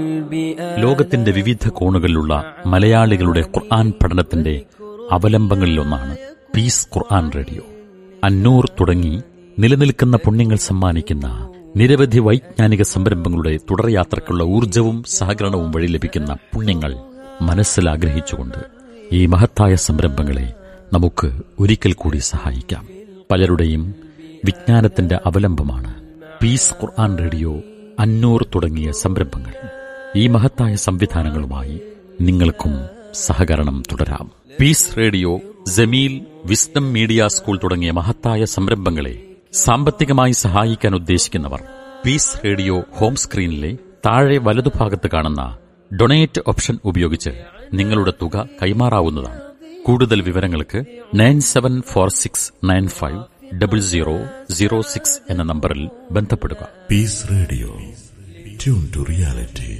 ലോകത്തിന്റെ വിവിധ കോണുകളിലുള്ള മലയാളികളുടെ ഖുർആൻ പഠനത്തിന്റെ അവലംബങ്ങളിലൊന്നാണ് പീസ് ഖുർആൻ റേഡിയോ അന്നൂർ തുടങ്ങി നിലനിൽക്കുന്ന പുണ്യങ്ങൾ സമ്മാനിക്കുന്ന നിരവധി വൈജ്ഞാനിക സംരംഭങ്ങളുടെ തുടർയാത്രയ്ക്കുള്ള ഊർജവും സഹകരണവും വഴി ലഭിക്കുന്ന പുണ്യങ്ങൾ മനസ്സിലാഗ്രഹിച്ചുകൊണ്ട് ഈ മഹത്തായ സംരംഭങ്ങളെ നമുക്ക് ഒരിക്കൽ കൂടി സഹായിക്കാം പലരുടെയും വിജ്ഞാനത്തിന്റെ അവലംബമാണ് പീസ് ഖുർആൻ റേഡിയോ അന്നൂർ തുടങ്ങിയ സംരംഭങ്ങൾ ഈ മഹത്തായ സംവിധാനങ്ങളുമായി നിങ്ങൾക്കും സഹകരണം തുടരാം Peace Radio Jameel wisdom media school തുടങ്ങിയ മഹത്തായ സംരംഭങ്ങളെ സാമ്പത്തികമായി സഹായിക്കാൻ ഉദ്ദേശിക്കുന്നവർ പീസ് റേഡിയോ ഹോം സ്ക്രീനിലെ താഴെ വലതുഭാഗത്ത് കാണുന്ന ഡൊണേറ്റ് ഓപ്ഷൻ ഉപയോഗിച്ച് നിങ്ങളുടെ തുക കൈമാറാവുന്നതാണ് കൂടുതൽ വിവരങ്ങൾക്ക് nine seven four six nine five double zero zero six എന്ന നമ്പറിൽ ബന്ധപ്പെടുക Peace Radio. Tune to reality.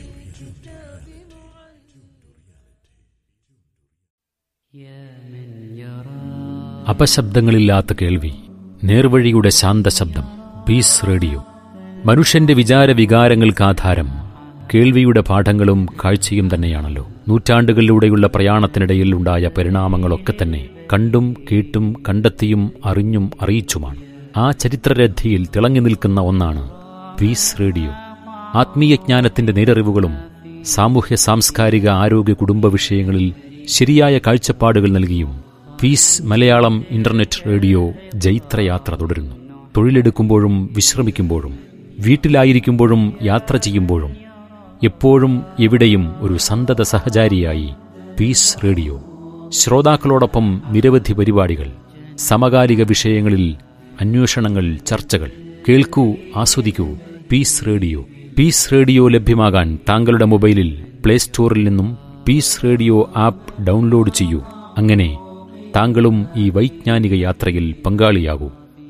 അപശബ്ദങ്ങളില്ലാത്ത കേൾവി നേർവഴിയുടെ ശാന്തശബ്ദം പീസ് റേഡിയോ മനുഷ്യന്റെ വിചാര വികാരങ്ങൾക്ക് ആധാരം കേൾവിയുടെ പാഠങ്ങളും കാഴ്ചയും തന്നെയാണല്ലോ നൂറ്റാണ്ടുകളിലൂടെയുള്ള പ്രയാണത്തിനിടയിൽ ഉണ്ടായ പരിണാമങ്ങളൊക്കെ തന്നെ കണ്ടും കേട്ടും കണ്ടെത്തിയും അറിഞ്ഞും അറിയിച്ചുമാണ് ആ ചരിത്രരഥിയിൽ തിളങ്ങി നിൽക്കുന്ന ഒന്നാണ് പീസ് റേഡിയോ ആത്മീയജ്ഞാനത്തിന്റെ നേരറിവുകളും സാമൂഹ്യ സാംസ്കാരിക ആരോഗ്യ കുടുംബ വിഷയങ്ങളിൽ ശരിയായ കാഴ്ചപ്പാടുകൾ നൽകിയും പീസ് മലയാളം ഇന്റർനെറ്റ് റേഡിയോ ജൈത്രയാത്ര തുടരുന്നു തൊഴിലെടുക്കുമ്പോഴും വിശ്രമിക്കുമ്പോഴും വീട്ടിലായിരിക്കുമ്പോഴും യാത്ര ചെയ്യുമ്പോഴും എപ്പോഴും എവിടെയും ഒരു സന്തത സഹചാരിയായി പീസ് റേഡിയോ ശ്രോതാക്കളോടൊപ്പം നിരവധി പരിപാടികൾ സമകാലിക വിഷയങ്ങളിൽ അന്വേഷണങ്ങൾ ചർച്ചകൾ കേൾക്കൂ ആസ്വദിക്കൂ പീസ് റേഡിയോ പീസ് റേഡിയോ ലഭ്യമാകാൻ താങ്കളുടെ മൊബൈലിൽ പ്ലേ സ്റ്റോറിൽ നിന്നും പീസ് റേഡിയോ ആപ്പ് ഡൗൺലോഡ് ചെയ്യൂ അങ്ങനെ താങ്കളും ഈ വൈജ്ഞാനിക യാത്രയിൽ പങ്കാളിയാകൂ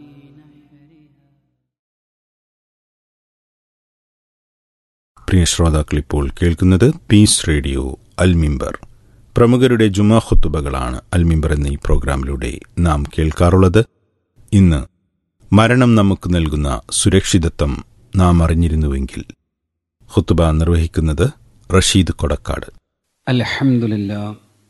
പ്രിയ ശ്രോതാക്കൾ ഇപ്പോൾ കേൾക്കുന്നത് പീസ് റേഡിയോ അൽമിമ്പർ പ്രമുഖരുടെ ജുമാ ഖുത്തുബകളാണ് അൽമിമ്പർ എന്ന ഈ പ്രോഗ്രാമിലൂടെ നാം കേൾക്കാറുള്ളത് ഇന്ന് മരണം നമുക്ക് നൽകുന്ന സുരക്ഷിതത്വം നാം അറിഞ്ഞിരുന്നുവെങ്കിൽ ഖുത്തുബ നിർവഹിക്കുന്നത് റഷീദ് കൊടക്കാട് الحمد لله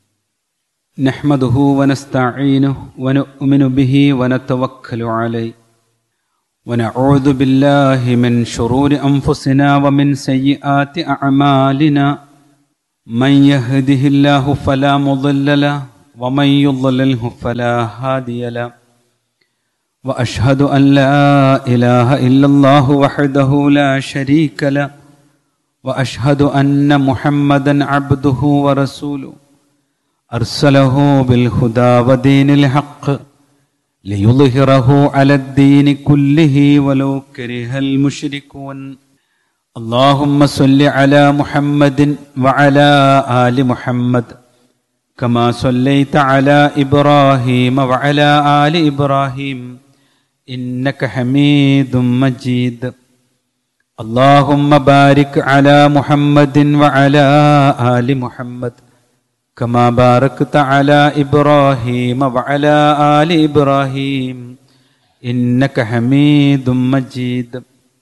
نحمده ونستعينه ونؤمن به ونتوكل عليه ونعوذ بالله من شرور انفسنا ومن سيئات اعمالنا من يهده الله فلا مضل له ومن يضلله فلا هادي له واشهد ان لا اله الا الله وحده لا شريك له واشهد ان محمدا عبده ورسوله ارسله بالهدى ودين الحق ليظهره على الدين كله ولو كره المشركون اللهم صل على محمد وعلى ال محمد كما صليت على ابراهيم وعلى ال ابراهيم انك حميد مجيد اللهم بارك على محمد وعلى ال محمد كما باركت على ابراهيم وعلى ال ابراهيم انك حميد مجيد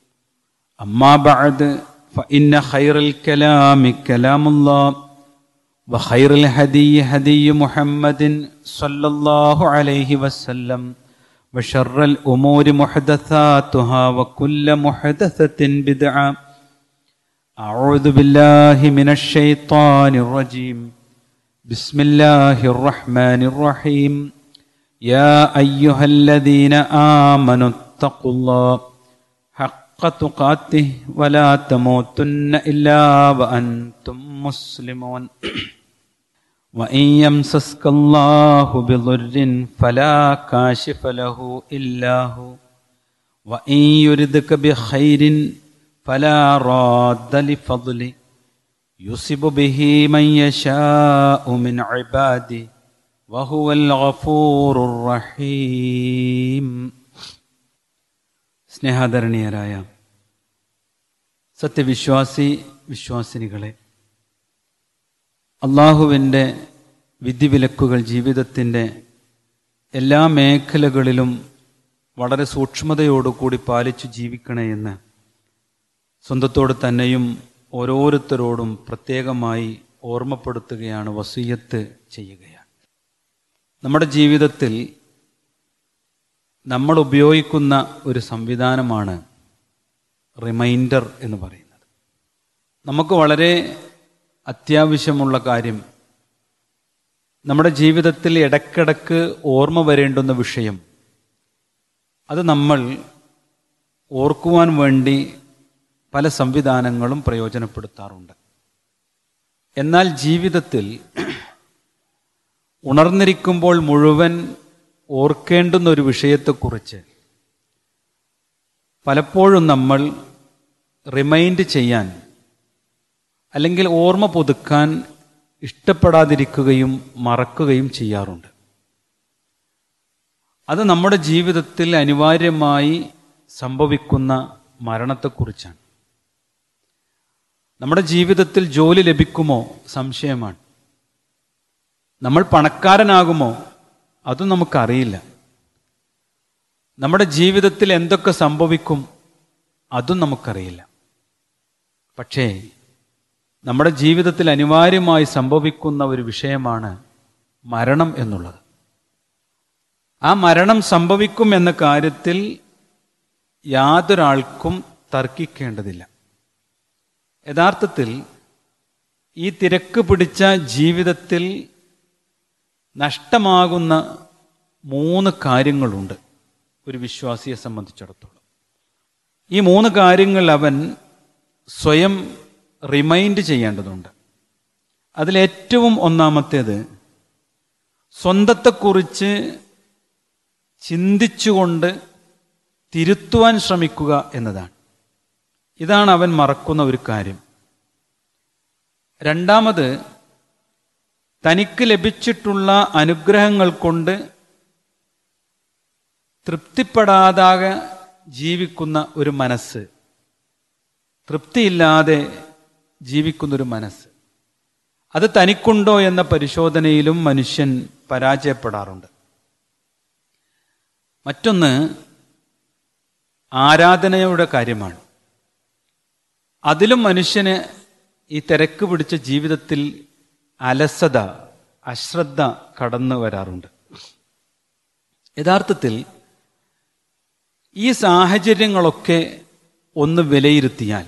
اما بعد فان خير الكلام كلام الله وخير الهدي هدي محمد صلى الله عليه وسلم وشر الأمور محدثاتها وكل محدثة بدعة أعوذ بالله من الشيطان الرجيم بسم الله الرحمن الرحيم يا أيها الذين آمنوا اتقوا الله حق تقاته ولا تموتن إلا وأنتم مسلمون وإن يمسسك الله بضر فلا كاشف له إلا هو وإن يردك بخير فلا راد لفضله يصب به من يشاء من عباده وهو الغفور الرحيم സ്നേഹാദരണീയരായ സത്യവിശ്വാസി വിശ്വാസിനികളെ അള്ളാഹുവിൻ്റെ വിധിവിലക്കുകൾ ജീവിതത്തിൻ്റെ എല്ലാ മേഖലകളിലും വളരെ സൂക്ഷ്മതയോടുകൂടി പാലിച്ചു ജീവിക്കണേ എന്ന് സ്വന്തത്തോട് തന്നെയും ഓരോരുത്തരോടും പ്രത്യേകമായി ഓർമ്മപ്പെടുത്തുകയാണ് വസീയത്ത് ചെയ്യുകയാണ് നമ്മുടെ ജീവിതത്തിൽ നമ്മൾ ഉപയോഗിക്കുന്ന ഒരു സംവിധാനമാണ് റിമൈൻഡർ എന്ന് പറയുന്നത് നമുക്ക് വളരെ അത്യാവശ്യമുള്ള കാര്യം നമ്മുടെ ജീവിതത്തിൽ ഇടക്കിടക്ക് ഓർമ്മ വരേണ്ടുന്ന വിഷയം അത് നമ്മൾ ഓർക്കുവാൻ വേണ്ടി പല സംവിധാനങ്ങളും പ്രയോജനപ്പെടുത്താറുണ്ട് എന്നാൽ ജീവിതത്തിൽ ഉണർന്നിരിക്കുമ്പോൾ മുഴുവൻ ഓർക്കേണ്ടുന്ന ഒരു വിഷയത്തെക്കുറിച്ച് പലപ്പോഴും നമ്മൾ റിമൈൻഡ് ചെയ്യാൻ അല്ലെങ്കിൽ ഓർമ്മ പുതുക്കാൻ ഇഷ്ടപ്പെടാതിരിക്കുകയും മറക്കുകയും ചെയ്യാറുണ്ട് അത് നമ്മുടെ ജീവിതത്തിൽ അനിവാര്യമായി സംഭവിക്കുന്ന മരണത്തെക്കുറിച്ചാണ് നമ്മുടെ ജീവിതത്തിൽ ജോലി ലഭിക്കുമോ സംശയമാണ് നമ്മൾ പണക്കാരനാകുമോ അതും നമുക്കറിയില്ല നമ്മുടെ ജീവിതത്തിൽ എന്തൊക്കെ സംഭവിക്കും അതും നമുക്കറിയില്ല പക്ഷേ നമ്മുടെ ജീവിതത്തിൽ അനിവാര്യമായി സംഭവിക്കുന്ന ഒരു വിഷയമാണ് മരണം എന്നുള്ളത് ആ മരണം സംഭവിക്കും എന്ന കാര്യത്തിൽ യാതൊരാൾക്കും തർക്കിക്കേണ്ടതില്ല യഥാർത്ഥത്തിൽ ഈ തിരക്ക് പിടിച്ച ജീവിതത്തിൽ നഷ്ടമാകുന്ന മൂന്ന് കാര്യങ്ങളുണ്ട് ഒരു വിശ്വാസിയെ സംബന്ധിച്ചിടത്തോളം ഈ മൂന്ന് കാര്യങ്ങൾ അവൻ സ്വയം റിമൈൻഡ് ചെയ്യേണ്ടതുണ്ട് അതിലേറ്റവും ഒന്നാമത്തേത് സ്വന്തത്തെക്കുറിച്ച് ചിന്തിച്ചുകൊണ്ട് തിരുത്തുവാൻ ശ്രമിക്കുക എന്നതാണ് ഇതാണ് അവൻ മറക്കുന്ന ഒരു കാര്യം രണ്ടാമത് തനിക്ക് ലഭിച്ചിട്ടുള്ള അനുഗ്രഹങ്ങൾ കൊണ്ട് തൃപ്തിപ്പെടാതാകെ ജീവിക്കുന്ന ഒരു മനസ്സ് തൃപ്തിയില്ലാതെ ജീവിക്കുന്ന ഒരു മനസ്സ് അത് തനിക്കുണ്ടോ എന്ന പരിശോധനയിലും മനുഷ്യൻ പരാജയപ്പെടാറുണ്ട് മറ്റൊന്ന് ആരാധനയുടെ കാര്യമാണ് അതിലും മനുഷ്യന് ഈ തിരക്ക് പിടിച്ച ജീവിതത്തിൽ അലസത അശ്രദ്ധ കടന്നു വരാറുണ്ട് യഥാർത്ഥത്തിൽ ഈ സാഹചര്യങ്ങളൊക്കെ ഒന്ന് വിലയിരുത്തിയാൽ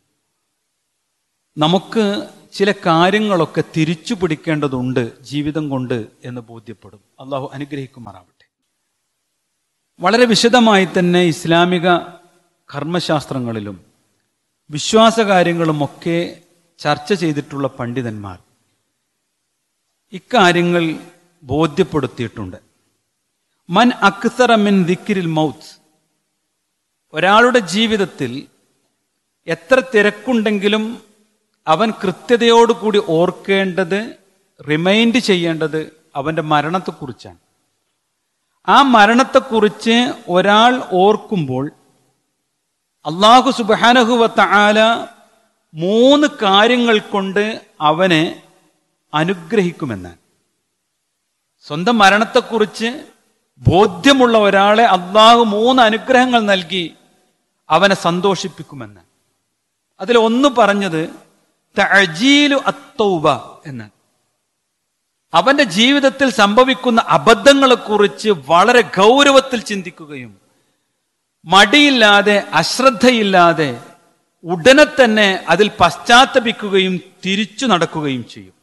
നമുക്ക് ചില കാര്യങ്ങളൊക്കെ തിരിച്ചു പിടിക്കേണ്ടതുണ്ട് ജീവിതം കൊണ്ട് എന്ന് ബോധ്യപ്പെടും അള്ളാഹു അനുഗ്രഹിക്കുമാറാവട്ടെ വളരെ വിശദമായി തന്നെ ഇസ്ലാമിക കർമ്മശാസ്ത്രങ്ങളിലും വിശ്വാസകാര്യങ്ങളുമൊക്കെ ചർച്ച ചെയ്തിട്ടുള്ള പണ്ഡിതന്മാർ ഇക്കാര്യങ്ങൾ ബോധ്യപ്പെടുത്തിയിട്ടുണ്ട് മൻ അക്സറ മിൻ ദിക്കിരിൽ മൗത്ത് ഒരാളുടെ ജീവിതത്തിൽ എത്ര തിരക്കുണ്ടെങ്കിലും അവൻ കൃത്യതയോടുകൂടി ഓർക്കേണ്ടത് റിമൈൻഡ് ചെയ്യേണ്ടത് അവന്റെ മരണത്തെക്കുറിച്ചാണ് ആ മരണത്തെക്കുറിച്ച് ഒരാൾ ഓർക്കുമ്പോൾ അള്ളാഹു സുബാനഹുവത്ത ആല മൂന്ന് കാര്യങ്ങൾ കൊണ്ട് അവനെ അനുഗ്രഹിക്കുമെന്നാണ് സ്വന്തം മരണത്തെക്കുറിച്ച് ബോധ്യമുള്ള ഒരാളെ അള്ളാഹു മൂന്ന് അനുഗ്രഹങ്ങൾ നൽകി അവനെ സന്തോഷിപ്പിക്കുമെന്ന് അതിൽ ഒന്ന് പറഞ്ഞത് തഅജീലു അത്തൗബ എന്ന് അവന്റെ ജീവിതത്തിൽ സംഭവിക്കുന്ന അബദ്ധങ്ങളെക്കുറിച്ച് വളരെ ഗൗരവത്തിൽ ചിന്തിക്കുകയും മടിയില്ലാതെ അശ്രദ്ധയില്ലാതെ ഉടനെ തന്നെ അതിൽ പശ്ചാത്തപിക്കുകയും തിരിച്ചു നടക്കുകയും ചെയ്യും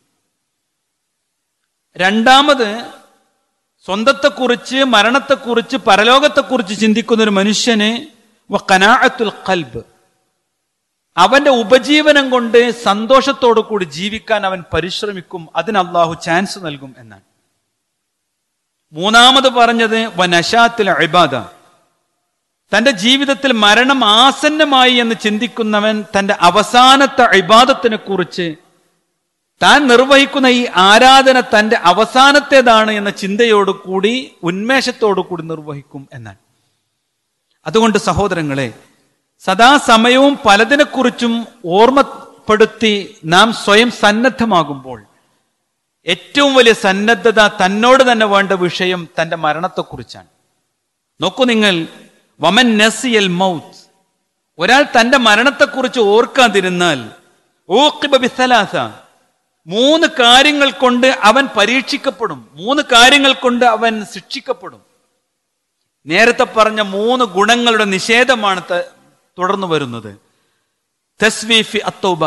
രണ്ടാമത് സ്വന്തത്തെക്കുറിച്ച് മരണത്തെക്കുറിച്ച് പരലോകത്തെക്കുറിച്ച് ചിന്തിക്കുന്ന ഒരു മനുഷ്യന് കനാഅത്തുൽ കൽബ് അവന്റെ ഉപജീവനം കൊണ്ട് സന്തോഷത്തോടു കൂടി ജീവിക്കാൻ അവൻ പരിശ്രമിക്കും അതിന് അള്ളാഹു ചാൻസ് നൽകും എന്നാണ് മൂന്നാമത് പറഞ്ഞത് വനശാത്തിൽ അഴിബാദ തന്റെ ജീവിതത്തിൽ മരണം ആസന്നമായി എന്ന് ചിന്തിക്കുന്നവൻ തന്റെ അവസാനത്തെ അഴിബാദത്തിനെ കുറിച്ച് താൻ നിർവഹിക്കുന്ന ഈ ആരാധന തന്റെ അവസാനത്തേതാണ് എന്ന ചിന്തയോടു കൂടി ഉന്മേഷത്തോടു കൂടി നിർവഹിക്കും എന്നാണ് അതുകൊണ്ട് സഹോദരങ്ങളെ സദാസമയവും പലതിനെക്കുറിച്ചും ഓർമ്മപ്പെടുത്തി നാം സ്വയം സന്നദ്ധമാകുമ്പോൾ ഏറ്റവും വലിയ സന്നദ്ധത തന്നോട് തന്നെ വേണ്ട വിഷയം തന്റെ മരണത്തെക്കുറിച്ചാണ് നോക്കൂ നിങ്ങൾ വമൻ നസിയൽ മൗത്ത് ഒരാൾ തന്റെ മരണത്തെക്കുറിച്ച് ഓർക്കാതിരുന്നാൽ ഊഖിബ ബിസലാസ മൂന്ന് കാര്യങ്ങൾ കൊണ്ട് അവൻ പരീക്ഷിക്കപ്പെടും മൂന്ന് കാര്യങ്ങൾ കൊണ്ട് അവൻ ശിക്ഷിക്കപ്പെടും നേരത്തെ പറഞ്ഞ മൂന്ന് ഗുണങ്ങളുടെ നിഷേധമാണ് ത- തുടർന്നു വരുന്നത് തസ്വീഫി അത്തൗബ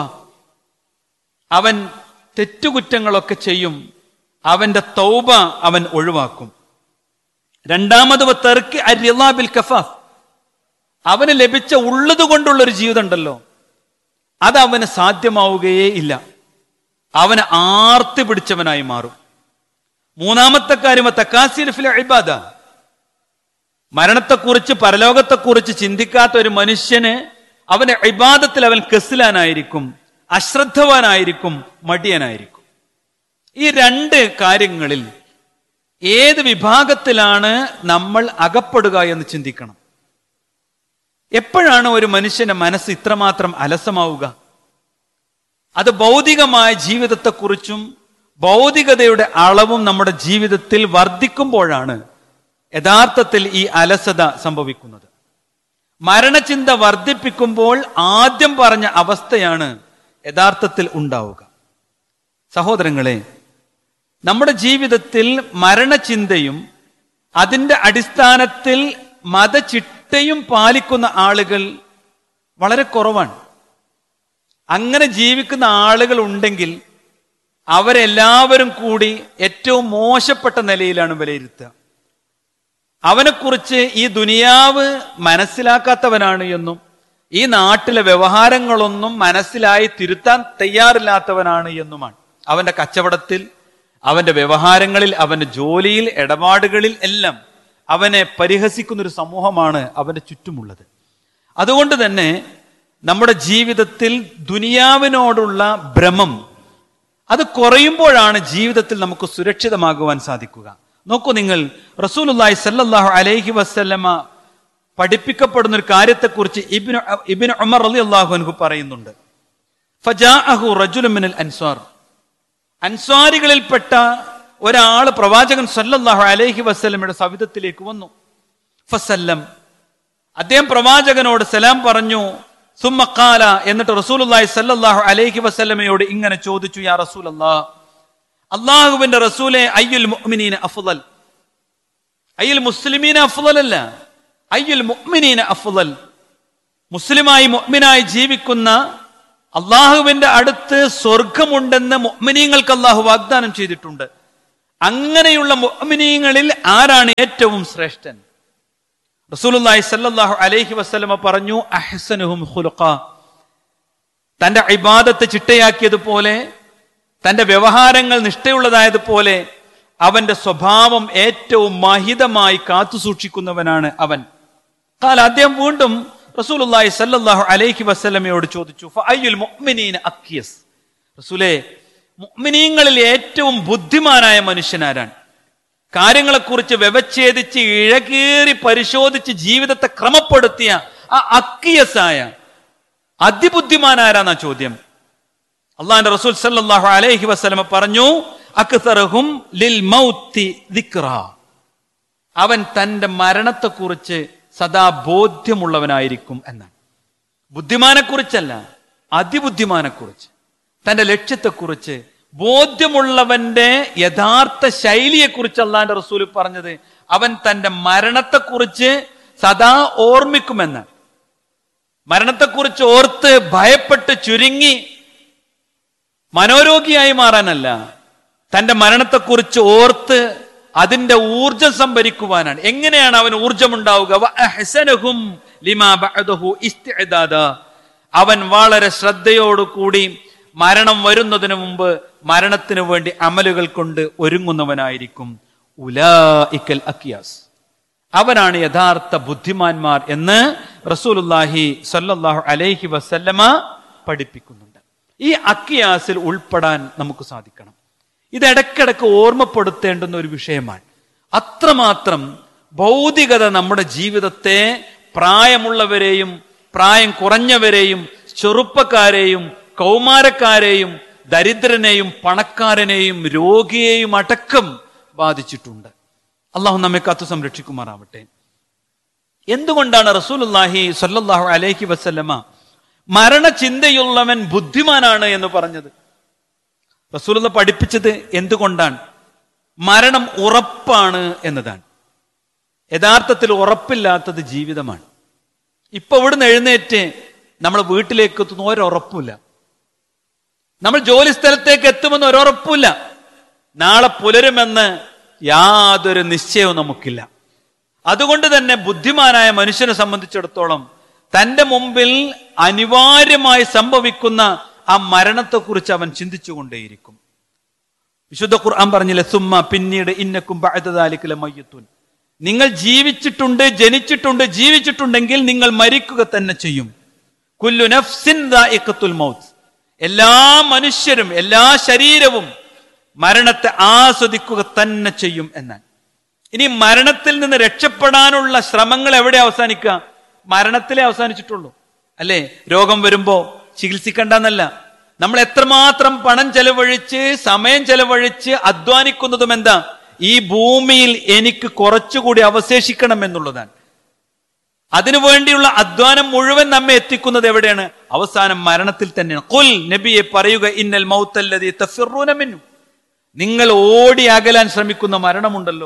അവൻ തെറ്റുകുറ്റങ്ങളൊക്കെ ചെയ്യും അവന്റെ തൗബ അവൻ ഒഴിവാക്കും രണ്ടാമത് തെറുക്കി അരിലാബിൽ കഫാഫ് അവന് ലഭിച്ച ഉള്ളത് കൊണ്ടുള്ള ഒരു ജീവിതം ഉണ്ടല്ലോ അത് അവന് സാധ്യമാവുകയേ ഇല്ല അവന് ആർത്തി പിടിച്ചവനായി മാറും മൂന്നാമത്തെ കാര്യം തക്കാസിൽ ഫിൽ ഇബാദ മരണത്തെക്കുറിച്ച് പരലോകത്തെക്കുറിച്ച് ചിന്തിക്കാത്ത ഒരു മനുഷ്യന് അവന്റെ ഇബാദത്തിൽ അവൻ കെസിലാനായിരിക്കും അശ്രദ്ധവാനായിരിക്കും മടിയനായിരിക്കും ഈ രണ്ട് കാര്യങ്ങളിൽ ഏത് വിഭാഗത്തിലാണ് നമ്മൾ അകപ്പെടുക എന്ന് ചിന്തിക്കണം എപ്പോഴാണ് ഒരു മനുഷ്യന്റെ മനസ്സ് ഇത്രമാത്രം അലസമാവുക അത് ഭൗതികമായ ജീവിതത്തെക്കുറിച്ചും ഭൗതികതയുടെ അളവും നമ്മുടെ ജീവിതത്തിൽ വർദ്ധിക്കുമ്പോഴാണ് യഥാർത്ഥത്തിൽ ഈ അലസത സംഭവിക്കുന്നത് മരണചിന്ത വർദ്ധിപ്പിക്കുമ്പോൾ ആദ്യം പറഞ്ഞ അവസ്ഥയാണ് യഥാർത്ഥത്തിൽ ഉണ്ടാവുക സഹോദരങ്ങളെ നമ്മുടെ ജീവിതത്തിൽ മരണചിന്തയും അതിന്റെ അടിസ്ഥാനത്തിൽ മതചിട്ടയും പാലിക്കുന്ന ആളുകൾ വളരെ കുറവാണ് അങ്ങനെ ജീവിക്കുന്ന ആളുകൾ ഉണ്ടെങ്കിൽ അവരെല്ലാവരും കൂടി ഏറ്റവും മോശപ്പെട്ട നിലയിലാണ് വിലയിരുത്തുക അവനെക്കുറിച്ച് ഈ ദുനിയാവ് മനസ്സിലാക്കാത്തവനാണ് എന്നും ഈ നാട്ടിലെ വ്യവഹാരങ്ങളൊന്നും മനസ്സിലായി തിരുത്താൻ തയ്യാറില്ലാത്തവനാണ് എന്നുമാണ് അവന്റെ കച്ചവടത്തിൽ അവന്റെ വ്യവഹാരങ്ങളിൽ അവന്റെ ജോലിയിൽ ഇടപാടുകളിൽ എല്ലാം അവനെ പരിഹസിക്കുന്ന ഒരു സമൂഹമാണ് അവന്റെ ചുറ്റുമുള്ളത് അതുകൊണ്ട് തന്നെ നമ്മുടെ ജീവിതത്തിൽ ദുനിയാവിനോടുള്ള ഭ്രമം അത് കുറയുമ്പോഴാണ് ജീവിതത്തിൽ നമുക്ക് സുരക്ഷിതമാകുവാൻ സാധിക്കുക നോക്കൂ നിങ്ങൾ റസൂലുല്ലാഹി സല്ലല്ലാഹു അലൈഹി വസല്ലമ പഠിപ്പിക്കപ്പെടുന്ന ഒരു കാര്യത്തെക്കുറിച്ച് ഇബിന് ഇബിന് ഉമർ അലി അള്ളാഹു അൻഹു പറയുന്നുണ്ട് ഫജാഅഹു റജുലുൻ മിനൽ അൻസ്വാർ അൻസ്വാരികളിൽപ്പെട്ട ഒരാൾ പ്രവാചകൻ സല്ലല്ലാഹു അലൈഹി വസല്ലമയുടെ സവിധത്തിലേക്ക് വന്നു ഫസല്ലം അദ്ദേഹം പ്രവാചകനോട് സലാം പറഞ്ഞു സുമ്മക്കാല എന്നിട്ട് റസൂലുള്ളാഹി സല്ലല്ലാഹു അലൈഹി വസല്ലമയോട് ഇങ്ങനെ ചോദിച്ചു യാ റസൂലല്ലാ അള്ളാഹുവിന്റെ റസൂലെ അയ്യുൽ മുഅ്മിനീന അഫ്ളൽ അയ്യുൽ മുസ്ലിമീന അഫ്ളൽ അല്ല അയ്യുൽ മുഅ്മിനീന അഫ്ളൽ മുസ്ലിമായി മുഅ്മിനായി ജീവിക്കുന്ന അള്ളാഹുവിന്റെ അടുത്ത് സ്വർഗമുണ്ടെന്ന് മുഅ്മിനീങ്ങൾക്ക് അള്ളാഹു വാഗ്ദാനം ചെയ്തിട്ടുണ്ട് അങ്ങനെയുള്ള മുഅ്മിനീങ്ങളിൽ ആരാണ് ഏറ്റവും ശ്രേഷ്ഠൻ റസൂലുള്ളാഹി സല്ലല്ലാഹു അലൈഹി വസല്ലമ പറഞ്ഞു അഹ്സനുഹും ഖുലുഖ തന്റെ ഇബാദത്ത് ചിട്ടയാക്കിയതുപോലെ തന്റെ വ്യവഹാരങ്ങൾ നിഷ്ഠയുള്ളതായതുപോലെ അവന്റെ സ്വഭാവം ഏറ്റവും മഹിതമായി കാത്തുസൂക്ഷിക്കുന്നവനാണ് അവൻ കാല അദ്ദേഹം വീണ്ടും റസൂലുള്ളാഹി സല്ലല്ലാഹു അലൈഹി വസല്ലമയോട് ചോദിച്ചു ഫഅയ്യുൽ മുഅ്മിനീന അക്കിയസ് റസൂലേ മുഅ്മിനീങ്ങളിൽ ഏറ്റവും ബുദ്ധിമാനായ മനുഷ്യനാരാണ് കാര്യങ്ങളെക്കുറിച്ച് വ്യവച്ഛേദിച്ച് ഇഴകേറി പരിശോധിച്ച് ജീവിതത്തെ ക്രമപ്പെടുത്തിയ ആ അക്കിയസായ അതിബുദ്ധിമാനാരാന്ന ചോദ്യം അള്ളാന്റെ റസൂൽ സല്ലല്ലാഹു അലൈഹി വസല്ലമ പറഞ്ഞു അക്സറഹും ലിൽ മൗത്തി ദിക്റ അവൻ തന്റെ മരണത്തെക്കുറിച്ച് സദാ ബോധ്യമുള്ളവനായിരിക്കും എന്നാണ് ബുദ്ധിമാനെക്കുറിച്ചല്ല അതിബുദ്ധിമാനെക്കുറിച്ച് തന്റെ ലക്ഷ്യത്തെക്കുറിച്ച് ബോധ്യമുള്ളവന്റെ യഥാർത്ഥ ശൈലിയെക്കുറിച്ച് അള്ളാന്റെ റസൂൽ പറഞ്ഞത് അവൻ തന്റെ മരണത്തെക്കുറിച്ച് സദാ ഓർമ്മിക്കുമെന്ന് മരണത്തെക്കുറിച്ച് ഓർത്ത് ഭയപ്പെട്ട് ചുരുങ്ങി മനോരോഗിയായി മാറാനല്ല തന്റെ മരണത്തെക്കുറിച്ച് ഓർത്ത് അതിന്റെ ഊർജം സംഭരിക്കുവാനാണ് എങ്ങനെയാണ് അവൻ ഊർജമുണ്ടാവുക വഅഹ്സനഹും ലിമാ ബഅദഹു ഇസ്തിഅദാദ. അവൻ വളരെ ശ്രദ്ധയോടുകൂടി മരണം വരുന്നതിന് മുമ്പ് മരണത്തിന് വേണ്ടി അമലുകൾ കൊണ്ട് ഒരുങ്ങുന്നവനായിരിക്കും ഉലായിക്കൽ അക്കിയാസ് അവനാണ് യഥാർത്ഥ ബുദ്ധിമാന്മാർ എന്ന് റസൂലുല്ലാഹി സല്ലല്ലാഹു അലൈഹി വസല്ലമ പഠിപ്പിക്കുന്നുണ്ട് ഈ അക്കിയാസിൽ ഉൾപ്പെടാൻ നമുക്ക് സാധിക്കണം ഇത് ഇടയ്ക്കിടയ്ക്ക് ഓർമ്മപ്പെടുത്തേണ്ടുന്ന ഒരു വിഷയമാണ് അത്രമാത്രം ഭൗതികത നമ്മുടെ ജീവിതത്തെ പ്രായമുള്ളവരെയും പ്രായം കുറഞ്ഞവരെയും ചെറുപ്പക്കാരെയും കൗമാരക്കാരെയും ദരിദ്രനെയും പണക്കാരനെയും രോഗിയെയും അടക്കം ബാധിച്ചിട്ടുണ്ട് അള്ളാഹു നമ്മെ കാത്തു സംരക്ഷിക്കുമാറാവട്ടെ എന്തുകൊണ്ടാണ് റസൂലുല്ലാഹി സല്ലല്ലാഹു അലൈഹി വസല്ലമ മരണചിന്തയുള്ളവൻ ബുദ്ധിമാനാണ് എന്ന് പറഞ്ഞത് റസൂലുള്ള പഠിപ്പിച്ചത് എന്തുകൊണ്ടാണ് മരണം ഉറപ്പാണ് എന്നതാണ് യഥാർത്ഥത്തിൽ ഉറപ്പില്ലാത്തത് ജീവിതമാണ് ഇപ്പൊ ഇവിടുന്ന് എഴുന്നേറ്റ് നമ്മൾ വീട്ടിലേക്ക് എത്തുന്ന ഒരുറപ്പില്ല നമ്മൾ ജോലി സ്ഥലത്തേക്ക് എത്തുമെന്ന് ഒരുറപ്പില്ല നാളെ പുലരുമെന്ന് യാതൊരു നിശ്ചയവും നമുക്കില്ല അതുകൊണ്ട് തന്നെ ബുദ്ധിമാനായ മനുഷ്യനെ സംബന്ധിച്ചിടത്തോളം തന്റെ മുമ്പിൽ അനിവാര്യമായി സംഭവിക്കുന്ന ആ മരണത്തെക്കുറിച്ച് അവൻ ചിന്തിച്ചുകൊണ്ടേയിരിക്കും വിശുദ്ധ ഖുർആൻ പറഞ്ഞില്ലേ സുമ്മ പിന്നീട് ഇന്നക്കും ബഅദദാലിക്കല മയ്യത്തുൻ നിങ്ങൾ ജീവിച്ചിട്ടുണ്ട് ജനിച്ചിട്ടുണ്ട് ജീവിച്ചിട്ടുണ്ടെങ്കിൽ നിങ്ങൾ മരിക്കുക തന്നെ ചെയ്യും കുല്ലു നഫ്സിൻ ദാഇഖത്തുൽ മൗത്ത് എല്ലാ മനുഷ്യരും എല്ലാ ശരീരവും മരണത്തെ ആസ്വദിക്കുക തന്നെ ചെയ്യും എന്നാണ് ഇനി മരണത്തിൽ നിന്ന് രക്ഷപ്പെടാനുള്ള ശ്രമങ്ങൾ എവിടെ അവസാനിക്കുക മരണത്തിലേ അവസാനിച്ചിട്ടുള്ളൂ അല്ലേ രോഗം വരുമ്പോ ചികിത്സിക്കണ്ടെന്നല്ല നമ്മൾ എത്രമാത്രം പണം ചെലവഴിച്ച് സമയം ചെലവഴിച്ച് അധ്വാനിക്കുന്നതും എന്താ ഈ ഭൂമിയിൽ എനിക്ക് കുറച്ചുകൂടി അവശേഷിക്കണം എന്നുള്ളതാണ് അതിനുവേണ്ടിയുള്ള അധ്വാനം മുഴുവൻ നമ്മെ എത്തിക്കുന്നത് എവിടെയാണ് അവസാനം മരണത്തിൽ തന്നെയാണ് കുൽ നബിയെ പറയുക ഇന്നൽ മൗത്തല്ലതി തഫിറൂന മിന്നു നിങ്ങൾ ഓടി അകലാൻ ശ്രമിക്കുന്ന മരണമുണ്ടല്ലോ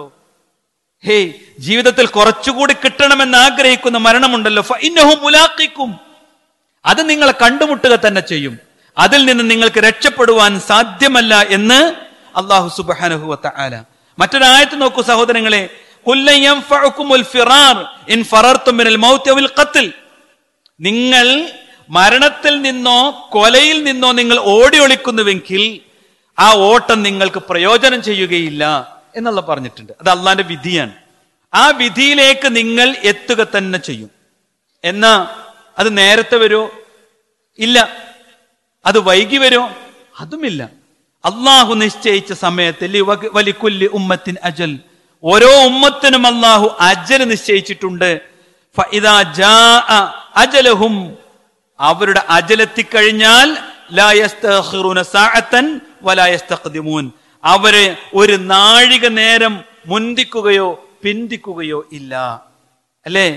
ഹേ ജീവിതത്തിൽ കുറച്ചുകൂടി കിട്ടണമെന്ന് ആഗ്രഹിക്കുന്ന മരണമുണ്ടല്ലോ ഫഇന്നഹു മുലാഖിക്കും അത് നിങ്ങളെ കണ്ടുമുട്ടുക തന്നെ ചെയ്യും അതിൽ നിന്ന് നിങ്ങൾക്ക് രക്ഷപ്പെടുവാൻ സാധ്യമല്ല എന്ന് അള്ളാഹു സുബാനഹു ആല മറ്റൊരായത്ത് നോക്കൂ സഹോദരങ്ങളെ "ഖുല്ലൻ യൻഫഉകുമുൽ ഫിറാർ ഇൻ ഫറർതും മിനൽ മൗത്തി അവൽ ഖത്ൽ." നിങ്ങൾ മരണത്തിൽ നിന്നോ കൊലയിൽ നിന്നോ നിങ്ങൾ ഓടി ഒളിക്കുന്നുവെങ്കിൽ ആ ഓട്ടം നിങ്ങൾക്ക് പ്രയോജനം ചെയ്യുകയില്ല എന്നുള്ള പറഞ്ഞിട്ടുണ്ട് അത് അള്ളാന്റെ വിധിയാണ് ആ വിധിയിലേക്ക് നിങ്ങൾ എത്തുക തന്നെ ചെയ്യും എന്നാ അത് നേരത്തെ വരുമോ ഇല്ല അത് വൈകി വരുമോ അതുമില്ല അള്ളാഹു നിശ്ചയിച്ച സമയത്ത് ലി വക- വലിക്കുല്ലി ഉമ്മത്തിൻ അജൽ ഓരോ ഉമ്മത്തിനും അള്ളാഹു അജൽ നിശ്ചയിച്ചിട്ടുണ്ട് ഫഇദാ ജാഅ അജലഹും അവരുടെ അജലെത്തിക്കഴിഞ്ഞാൽ ലാ യസ്തഖിറൂന സാഅത്തൻ വലാ യസ്തഖ്ദിമൂൻ അവര് ഒരു നാഴിക നേരം മുന്തിക്കുകയോ പിന്തിക്കുകയോ ഇല്ല അല്ലേ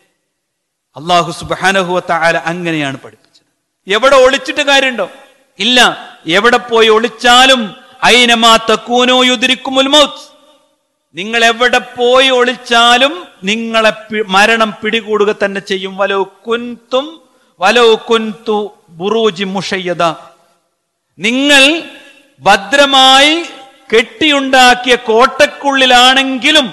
അള്ളാഹു സുബാനഹുവത്ത ആല അങ്ങനെയാണ് പഠിപ്പിച്ചത് എവിടെ ഒളിച്ചിട്ട് കാര്യമുണ്ടോ ഇല്ല എവിടെ പോയി ഒളിച്ചാലും ഐനമാ തക്കൂനോ യുദിരിക്കുമുൽ മൗത്ത് നിങ്ങൾ എവിടെ പോയി ഒളിച്ചാലും നിങ്ങളെ പി- മരണം പിടികൂടുക തന്നെ ചെയ്യും വലോ കുൻതും വലോ കുൻതു ബുറൂജി മുഷയ്യത നിങ്ങൾ ഭദ്രമായി കെട്ടിയുണ്ടാക്കിയ കോട്ടക്കുള്ളിലാണെങ്കിലും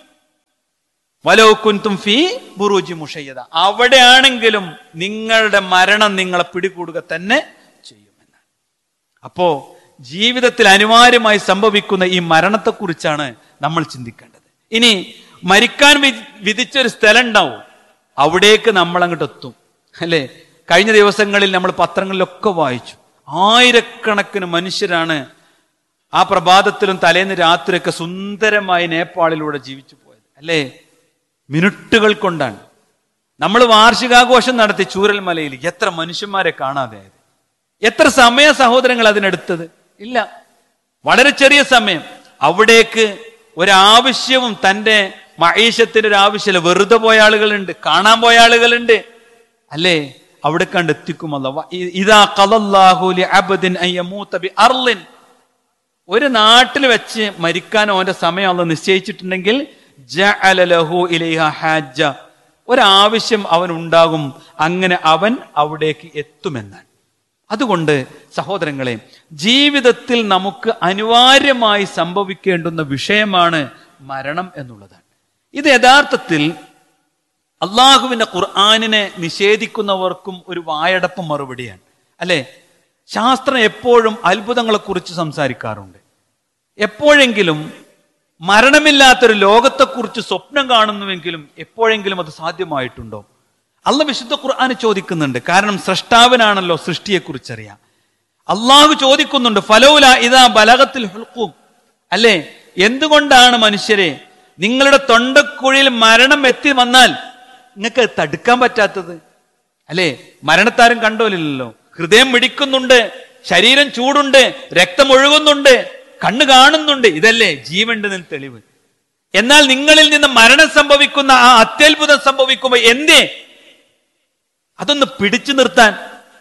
വലോ കുൻതും ഫി ബുറൂജി മുഷയ്യത അവിടെയാണെങ്കിലും നിങ്ങളുടെ മരണം നിങ്ങളെ പിടികൂടുക തന്നെ ചെയ്യുമെന്നാണ് അപ്പോ ജീവിതത്തിൽ അനിവാര്യമായി സംഭവിക്കുന്ന ഈ മരണത്തെക്കുറിച്ചാണ് നമ്മൾ ചിന്തിക്കേണ്ടത് ഇനി മരിക്കാൻ വി- വിധിച്ചൊരു സ്ഥലം ഉണ്ടാവും അവിടേക്ക് നമ്മൾ അങ്ങോട്ട് എത്തും അല്ലെ കഴിഞ്ഞ ദിവസങ്ങളിൽ നമ്മൾ പത്രങ്ങളിലൊക്കെ വായിച്ചു ആയിരക്കണക്കിന് മനുഷ്യരാണ് ആ പ്രഭാതത്തിലും തലേന്ന് രാത്രിയൊക്കെ സുന്ദരമായി നേപ്പാളിലൂടെ ജീവിച്ചു പോയത് അല്ലേ മിനിറ്റുകൾ കൊണ്ടാണ് നമ്മൾ വാർഷികാഘോഷം നടത്തി ചൂരൽമലയിൽ എത്ര മനുഷ്യന്മാരെ കാണാതെയായത് എത്ര സമയ സഹോദരങ്ങൾ അതിനെടുത്തത് ഇല്ല വളരെ ചെറിയ സമയം അവിടേക്ക് ഒരാവശ്യവും തന്റെ മഹീഷത്തിന് ഒരു ആവശ്യമില്ല വെറുതെ പോയ ആളുകളുണ്ട് കാണാൻ പോയ ആളുകളുണ്ട് അല്ലേ അവിടെ കണ്ട് എത്തിക്കുമല്ല ഇതാ ഖലല്ലാഹു ലി അബ്ദിൻ അൻ യമൂത ബി അർളിൻ ഒരു നാട്ടിൽ വെച്ച് മരിക്കാൻ അവന്റെ സമയം അള്ള നിശ്ചയിച്ചിട്ടുണ്ടെങ്കിൽ ജഅല ലഹു ഇലൈഹ ഹാജ ഒരാവശ്യം അവൻ ഉണ്ടാകും അങ്ങനെ അവൻ അവിടേക്ക് എത്തുമെന്നാണ് അതുകൊണ്ട് സഹോദരങ്ങളെ ജീവിതത്തിൽ നമുക്ക് അനിവാര്യമായി സംഭവിക്കേണ്ടുന്ന വിഷയമാണ് മരണം എന്നുള്ളതാണ് ഇത് യഥാർത്ഥത്തിൽ അള്ളാഹുവിന്റെ ഖുർആാനിനെ നിഷേധിക്കുന്നവർക്കും ഒരു വായടപ്പ് മറുപടിയാണ് അല്ലെ ശാസ്ത്രം എപ്പോഴും അത്ഭുതങ്ങളെ കുറിച്ച് സംസാരിക്കാറുണ്ട് എപ്പോഴെങ്കിലും മരണമില്ലാത്തൊരു ലോകത്തെക്കുറിച്ച് സ്വപ്നം കാണുന്നുവെങ്കിലും എപ്പോഴെങ്കിലും അത് സാധ്യമായിട്ടുണ്ടോ അല്ല വിശുദ്ധ ഖുർആന് ചോദിക്കുന്നുണ്ട് കാരണം സൃഷ്ടാവിനാണല്ലോ സൃഷ്ടിയെക്കുറിച്ചറിയാം അള്ളാഹു ചോദിക്കുന്നുണ്ട് ഫലൗല ഇതാ ബലകത്തിൽ ഹുൽക്കും അല്ലേ എന്തുകൊണ്ടാണ് മനുഷ്യരെ നിങ്ങളുടെ തൊണ്ടക്കുഴിയിൽ മരണം എത്തി വന്നാൽ നിങ്ങൾക്ക് അത് തടുക്കാൻ പറ്റാത്തത് അല്ലേ മരണത്താരും കണ്ടോലില്ലല്ലോ ഹൃദയം മിടിക്കുന്നുണ്ട് ശരീരം ചൂടുണ്ട് രക്തം ഒഴുകുന്നുണ്ട് കണ്ണ് കാണുന്നുണ്ട് ഇതല്ലേ ജീവണ്ടെന്നതിന് തെളിവ് എന്നാൽ നിങ്ങളിൽ നിന്ന് മരണം സംഭവിക്കുന്ന ആ അത്യത്ഭുതം സംഭവിക്കുമ്പോൾ എന്തേ അതൊന്ന് പിടിച്ചു നിർത്താൻ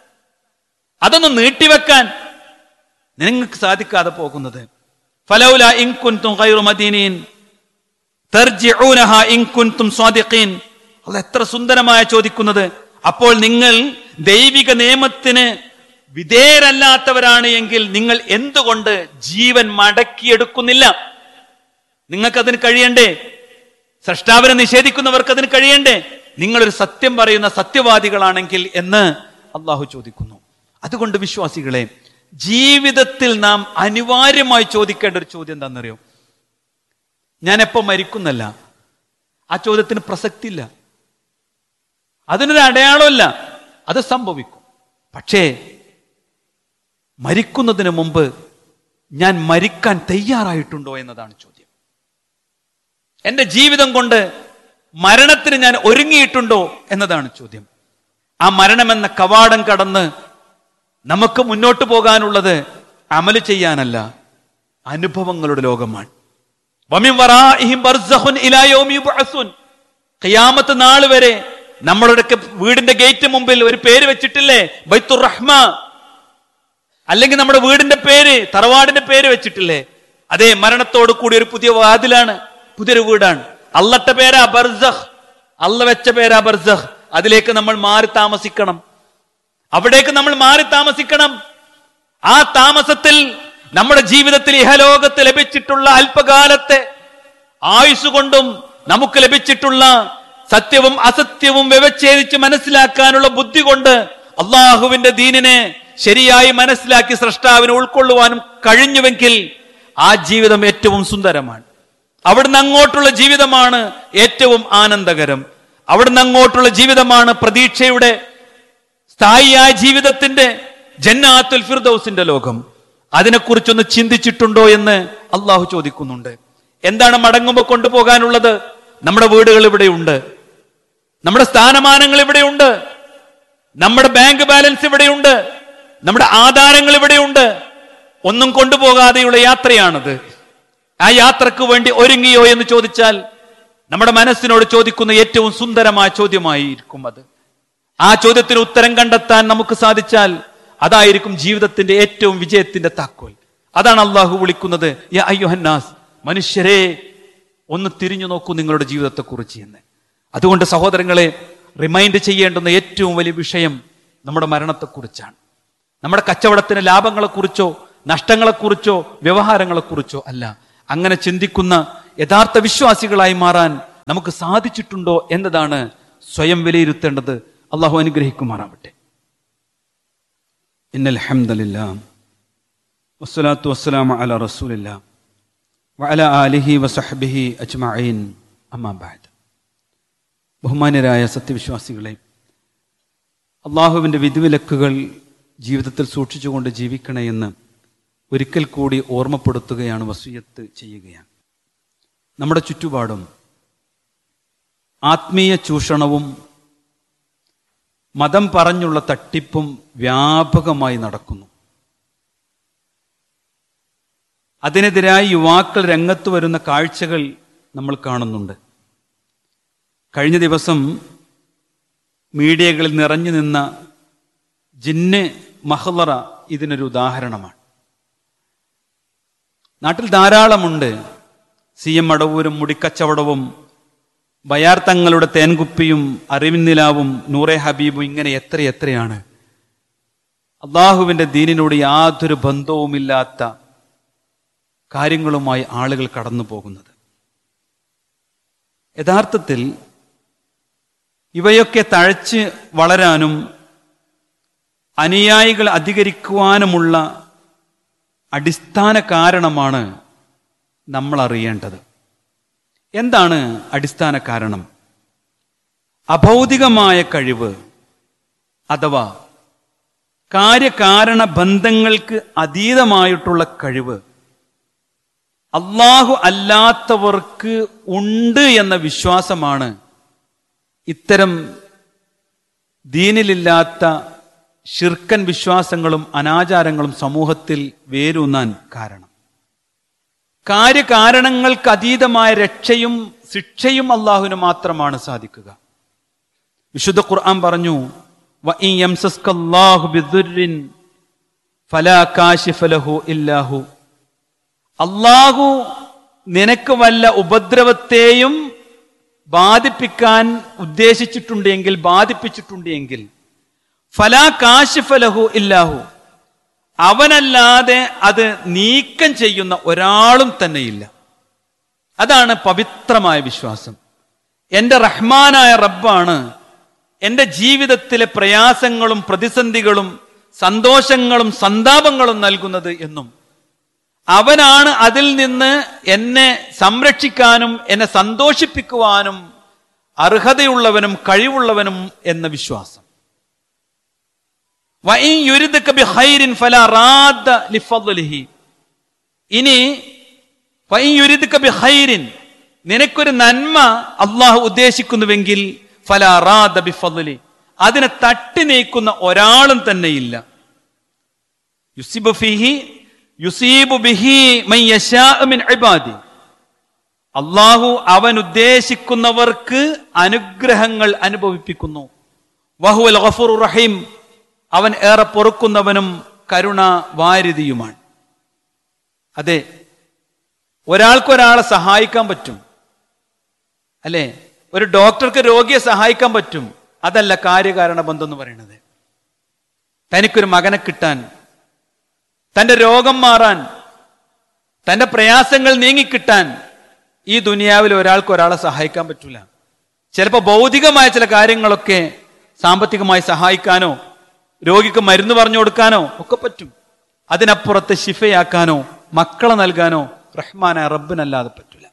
അതൊന്ന് നീട്ടിവെക്കാൻ നിങ്ങൾക്ക് സാധിക്കാതെ പോകുന്നത് ഫലൗല ഇൻകുൻതും ഖൈറു മദീനീൻ തർജിഊനഹ ഇൻകുൻതും സ്വാദിഖീൻ അത് എത്ര സുന്ദരമായ ചോദിക്കുന്നത് അപ്പോൾ നിങ്ങൾ ദൈവിക നിയമത്തിന് വിധേയരല്ലാത്തവരാണ് എങ്കിൽ നിങ്ങൾ എന്തുകൊണ്ട് ജീവൻ മടക്കിയെടുക്കുന്നില്ല നിങ്ങൾക്കതിന് കഴിയണ്ടേ സൃഷ്ടാവിനെ നിഷേധിക്കുന്നവർക്ക് അതിന് കഴിയണ്ടേ നിങ്ങളൊരു സത്യം പറയുന്ന സത്യവാദികളാണെങ്കിൽ എന്ന് അള്ളാഹു ചോദിക്കുന്നു അതുകൊണ്ട് വിശ്വാസികളെ ജീവിതത്തിൽ നാം അനിവാര്യമായി ചോദിക്കേണ്ട ഒരു ചോദ്യം എന്താണെന്നറിയോ ഞാൻ എപ്പോ മരിക്കുന്നല്ല ആ ചോദ്യത്തിന് പ്രസക്തിയില്ല അതിനൊരു അടയാളമല്ല അത് സംഭവിക്കും പക്ഷേ മരിക്കുന്നതിന് മുമ്പ് ഞാൻ മരിക്കാൻ തയ്യാറായിട്ടുണ്ടോ എന്നതാണ് ചോദ്യം എന്റെ ജീവിതം കൊണ്ട് മരണത്തിന് ഞാൻ ഒരുങ്ങിയിട്ടുണ്ടോ എന്നതാണ് ചോദ്യം ആ മരണമെന്ന കവാടം കടന്ന് നമുക്ക് മുന്നോട്ട് പോകാനുള്ളത് അമല് ചെയ്യാനല്ല അനുഭവങ്ങളുടെ ലോകമാണ് വമിൻ വറാഇഹിം ബർസഖുൻ ഇലാ യൗമി യുബ്അസുൻ. ഖിയാമത്ത് നാൾ വരെ നമ്മളുടെയൊക്കെ വീടിന്റെ ഗേറ്റ് മുമ്പിൽ ഒരു പേര് വെച്ചിട്ടില്ലേ ബൈത്തുർ റഹ്മ അല്ലെങ്കിൽ നമ്മുടെ വീടിന്റെ പേര് തറവാടിന്റെ പേര് വെച്ചിട്ടില്ലേ അതേ മരണത്തോട് കൂടി ഒരു പുതിയ വാതിലാണ് പുതിയൊരു വീടാണ് അള്ളട്ട പേരാ ബർസഖ് അള്ള വെച്ച പേരാ ബർസഖ് അതിലേക്ക് നമ്മൾ മാറി താമസിക്കണം അവിടേക്ക് നമ്മൾ മാറി താമസിക്കണം ആ താമസത്തിൽ നമ്മുടെ ജീവിതത്തിൽ ഇഹലോകത്ത് ലഭിച്ചിട്ടുള്ള അല്പകാലത്തെ ആയുസ് കൊണ്ടും നമുക്ക് ലഭിച്ചിട്ടുള്ള സത്യവും അസത്യവും വ്യവച്ഛേദിച്ച് മനസ്സിലാക്കാനുള്ള ബുദ്ധി കൊണ്ട് അള്ളാഹുവിന്റെ ദീനിനെ ശരിയായി മനസ്സിലാക്കി സൃഷ്ടാവിനെ ഉൾക്കൊള്ളുവാനും കഴിഞ്ഞുവെങ്കിൽ ആ ജീവിതം ഏറ്റവും സുന്ദരമാണ് അവിടുന്ന് അങ്ങോട്ടുള്ള ജീവിതമാണ് ഏറ്റവും ആനന്ദകരം അവിടുന്ന് അങ്ങോട്ടുള്ള ജീവിതമാണ് പ്രതീക്ഷയുടെ സ്ഥായിയായ ജീവിതത്തിന്റെ ജന്നാത്തുൽ ഫിർദൌസിന്റെ ലോകം അതിനെക്കുറിച്ചൊന്ന് ചിന്തിച്ചിട്ടുണ്ടോ എന്ന് അള്ളാഹു ചോദിക്കുന്നുണ്ട് എന്താണ് മടങ്ങുമ്പോൾ കൊണ്ടുപോകാനുള്ളത് നമ്മുടെ വീടുകൾ ഇവിടെയുണ്ട് നമ്മുടെ സ്ഥാനമാനങ്ങൾ ഇവിടെയുണ്ട് നമ്മുടെ ബാങ്ക് ബാലൻസ് ഇവിടെയുണ്ട് നമ്മുടെ ആധാരങ്ങൾ ഇവിടെയുണ്ട് ഒന്നും കൊണ്ടുപോകാതെയുള്ള യാത്രയാണത് ആ യാത്രക്ക് വേണ്ടി ഒരുങ്ങിയോ എന്ന് ചോദിച്ചാൽ നമ്മുടെ മനസ്സിനോട് ചോദിക്കുന്ന ഏറ്റവും സുന്ദരമായ ചോദ്യമായിരിക്കും അത് ആ ചോദ്യത്തിന് ഉത്തരം കണ്ടെത്താൻ നമുക്ക് സാധിച്ചാൽ അതായിരിക്കും ജീവിതത്തിന്റെ ഏറ്റവും വിജയത്തിന്റെ താക്കോൽ അതാണ് അള്ളാഹു വിളിക്കുന്നത് യാ അയ്യുഹന്നാസ് മനുഷ്യരെ ഒന്ന് തിരിഞ്ഞു നോക്കൂ നിങ്ങളുടെ ജീവിതത്തെക്കുറിച്ച് എന്ന് അതുകൊണ്ട് സഹോദരങ്ങളെ റിമൈൻഡ് ചെയ്യേണ്ടുന്ന ഏറ്റവും വലിയ വിഷയം നമ്മുടെ മരണത്തെക്കുറിച്ചാണ് നമ്മുടെ കച്ചവടത്തിന് ലാഭങ്ങളെക്കുറിച്ചോ നഷ്ടങ്ങളെക്കുറിച്ചോ വ്യവഹാരങ്ങളെക്കുറിച്ചോ അല്ല അങ്ങനെ ചിന്തിക്കുന്ന യഥാർത്ഥ വിശ്വാസികളായി മാറാൻ നമുക്ക് സാധിച്ചിട്ടുണ്ടോ എന്നതാണ് സ്വയം വിലയിരുത്തേണ്ടത് അള്ളാഹു അനുഗ്രഹിക്കുമാറാവട്ടെ ഇന്നൽ ഹംദലില്ലാ വസ്സലാത്തു വസ്സലാമു അല റസൂലില്ലാ വഅല ആലിഹി വസഹ്ബിഹി അജ്മഈൻ അമ്മാ ബഅദ് ബഹുമാന്യരായ സത്യവിശ്വാസികളെ അള്ളാഹുവിൻ്റെ വിധിവിലക്കുകൾ ജീവിതത്തിൽ സൂക്ഷിച്ചുകൊണ്ട് ജീവിക്കണേ എന്ന് ഒരിക്കൽ കൂടി ഓർമ്മപ്പെടുത്തുകയാണ് വസൂയത്ത് ചെയ്യുകയാണ് നമ്മുടെ ചുറ്റുപാടും ആത്മീയ ചൂഷണവും മതം പറഞ്ഞുള്ള തട്ടിപ്പും വ്യാപകമായി നടക്കുന്നു അതിനെതിരായി യുവാക്കൾ രംഗത്ത് വരുന്ന കാഴ്ചകൾ നമ്മൾ കാണുന്നുണ്ട് കഴിഞ്ഞ ദിവസം മീഡിയകളിൽ നിറഞ്ഞു നിന്ന ജിന്ന് മഹ്ലറ ഇതിനൊരു ഉദാഹരണമാണ് നാട്ടിൽ ധാരാളമുണ്ട് സി എം അടവൂരും മുടിക്കച്ചവടവും ബയാർ തങ്ങളുടെ തേൻകുപ്പിയും അറിവിന്നിലാവും നൂറെ ഹബീബും ഇങ്ങനെ എത്ര എത്രയാണ് അള്ളാഹുവിന്റെ ദീനിനോട് യാതൊരു ബന്ധവുമില്ലാത്ത കാര്യങ്ങളുമായി ആളുകൾ കടന്നു പോകുന്നത് യഥാർത്ഥത്തിൽ ഇവയൊക്കെ തഴച്ച് വളരാനും അനുയായികൾ അധികരിക്കുവാനുമുള്ള അടിസ്ഥാന കാരണമാണ് നമ്മൾ അറിയേണ്ടത് എന്താണ് അടിസ്ഥാന കാരണം അഭൗതികമായ കഴിവ് അഥവാ കാര്യകാരണ ബന്ധങ്ങൾക്ക് അതീതമായിട്ടുള്ള കഴിവ് അള്ളാഹു അല്ലാത്തവർക്ക് ഉണ്ട് എന്ന വിശ്വാസമാണ് ഇത്തരം ദീനിലില്ലാത്ത ഷിർക്കൻ വിശ്വാസങ്ങളും അനാചാരങ്ങളും സമൂഹത്തിൽ വേരൂന്നാൻ കാരണം കാര്യകാരണങ്ങൾക്ക് അതീതമായ രക്ഷയും ശിക്ഷയും അള്ളാഹുവിന് മാത്രമാണ് സാധിക്കുക വിശുദ്ധ ഖുർആൻ പറഞ്ഞു "വഇൻ യംസസ്കല്ലാഹു ബിദുർരിൻ ഫലാ കാശിഫലഹു ഇല്ലാഹു അള്ളാഹു നിനക്ക് വല്ല ഉപദ്രവത്തെയും ബാധിപ്പിക്കാൻ ഉദ്ദേശിച്ചിട്ടുണ്ടെങ്കിൽ ബാധിപ്പിച്ചിട്ടുണ്ടെങ്കിൽ ഫലാ കാശിഫലഹു ഇല്ലാഹു അവനല്ലാതെ അത് നീക്കം ചെയ്യുന്ന ഒരാളും തന്നെയില്ല അതാണ് പവിത്രമായ വിശ്വാസം എന്റെ റഹ്മാനായ റബ്ബാണ് എന്റെ ജീവിതത്തിലെ പ്രയാസങ്ങളും പ്രതിസന്ധികളും സന്തോഷങ്ങളും സന്താപങ്ങളും നൽകുന്നത് എന്നും അവനാണ് അതിൽ നിന്ന് എന്നെ സംരക്ഷിക്കാനും എന്നെ സന്തോഷിപ്പിക്കുവാനും അർഹതയുള്ളവനും കഴിവുള്ളവനും എന്ന വിശ്വാസം വഇൻ യുരിദക ബിഖൈരിൻ ഫലാ റാദ്ദ ലിഫദ്ലിഹി ഇനി വഇൻ യുരിദക ബിഖൈരിൻ നിനക്കൊരു നന്മ അള്ളാഹു ഉദ്ദേശിക്കുന്നുവെങ്കിൽ ഫലാ റാദ്ദ ബിഫദ്ലി അതിനെ തട്ടി നീക്കുന്ന ഒരാളും തന്നെയില്ല യുസിബു ഫിഹി യുസീബു ബിഹി മൻ യശാഉ മിൻ ഇബാദി അള്ളാഹു അവൻ ഉദ്ദേശിക്കുന്നവർക്ക് അനുഗ്രഹങ്ങൾ അനുഭവിപ്പിക്കുന്നു വഹുവൽ ഗഫൂർ റഹീം അവൻ ഏറെ പൊറുക്കുന്നവനും കരുണ വാരിതിയുമാണ് അതെ ഒരാൾക്കൊരാളെ സഹായിക്കാൻ പറ്റും അല്ലേ ഒരു ഡോക്ടർക്ക് രോഗിയെ സഹായിക്കാൻ പറ്റും അതല്ല കാര്യകാരണ ബന്ധം എന്ന് പറയുന്നത് തനിക്കൊരു മകനെ കിട്ടാൻ തന്റെ രോഗം മാറാൻ തന്റെ പ്രയാസങ്ങൾ നീങ്ങിക്കിട്ടാൻ ഈ ദുനിയാവിൽ ഒരാൾക്ക് ഒരാളെ സഹായിക്കാൻ പറ്റൂല ചിലപ്പോൾ ഭൗതികമായ ചില കാര്യങ്ങളൊക്കെ സാമ്പത്തികമായി സഹായിക്കാനോ രോഗിക്ക് മരുന്ന് പറഞ്ഞു കൊടുക്കാനോ ഒക്കെ പറ്റും അതിനപ്പുറത്ത് ശിഫയാക്കാനോ മക്കളെ നൽകാനോ റഹ്മാന റബ്ബിനല്ലാതെ പറ്റൂല